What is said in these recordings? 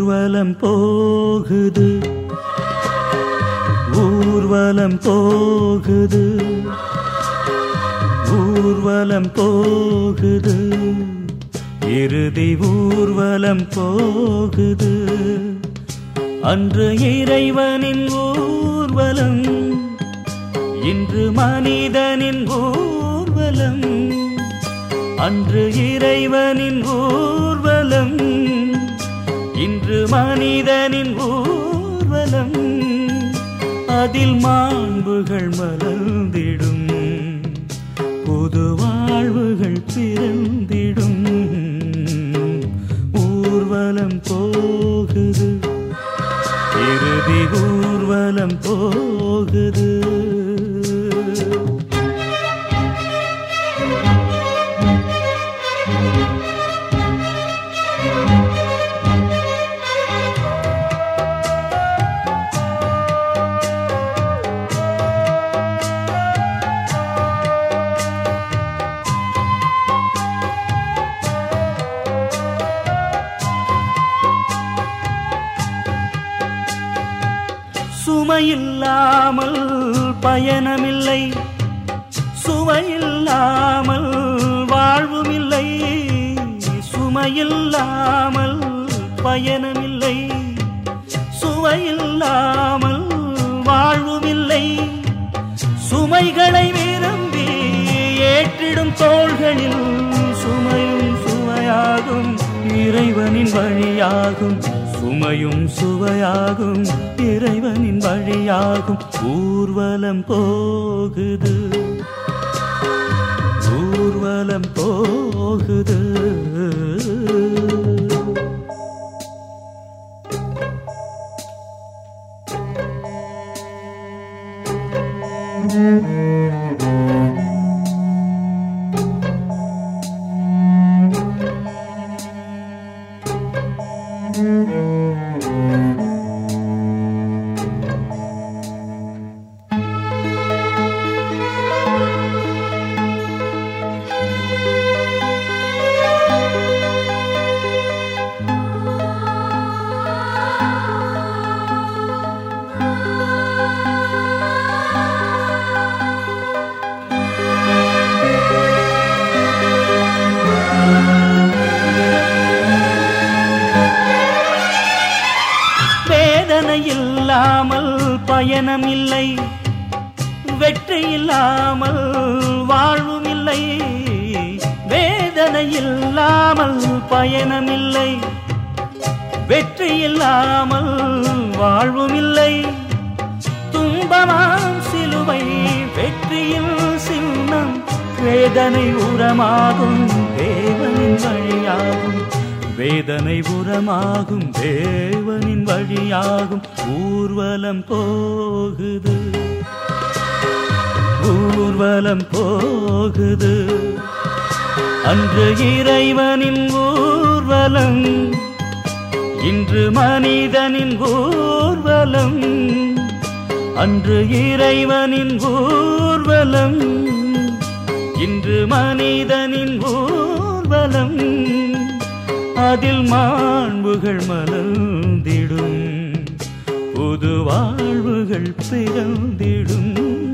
ஊர்வலம் போகுது ஊர்வலம் போகுது ஊர்வலம் போகுது இறுதி ஊர்வலம் போகுது அன்று இறைவனின் ஊர்வலம் இன்று மனிதனின் ஊர்வலம் அன்று இறைவனின் ஊர்வலம் இன்று மனிதனின் ஊர்வலம் அதில் மாண்புகள் மலர்ந்திடும் புது வாழ்வுகள் பிறந்திடும் ஊர்வலம் போகுது இறுதி ஊர்வலம் போகுது சுமையில்லாமல் பயணமில்லை சுவையில்லாமல் வாழ்வுமில்லை சுமையில்லாமல் பயணமில்லை சுவையில்லாமல் வாழ்வுமில்லை சுமைகளை விரும்பி ஏற்றிடும் தோள்களில் சுமையும் சுவையாகும் இறைவனின் வழியாகும் சுமையும் சுவையாகும் இறைவனின் வழியாகும் ஊர்வலம் போகுது ஊர்வலம் போகுது வேதனை இல்லாமல் பயணம் இல்லை வெற்றி இல்லாமல் வாழ்வும் இல்லை வேதனை இல்லாமல் பயணம் இல்லை வெற்றி இல்லாமல் வாழ்வும் இல்லை துன்பமாம் சிலுவை வெற்றியில் சின்னம் வேதனை உரமாகும் தேவனின் வழியாகும் வேதனை உரமாகும் தேவனின் வழியாகும் ஊர்வலம் போகுது ஊர்வலம் போகுது அன்று இறைவனின் ஊர்வலம் இன்று மனிதனின் ஊர்வலம் அன்று இறைவனின் ஊர்வலம் இன்று மனிதனின் ஊர்வலம் அதில் மாண்புகள் மலர்ந்திடும் புது வாழ்வுகள் பிறந்திடும்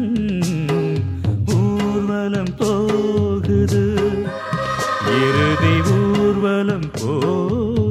ஊர்வலம் போகுது இறுதி ஊர்வலம் போ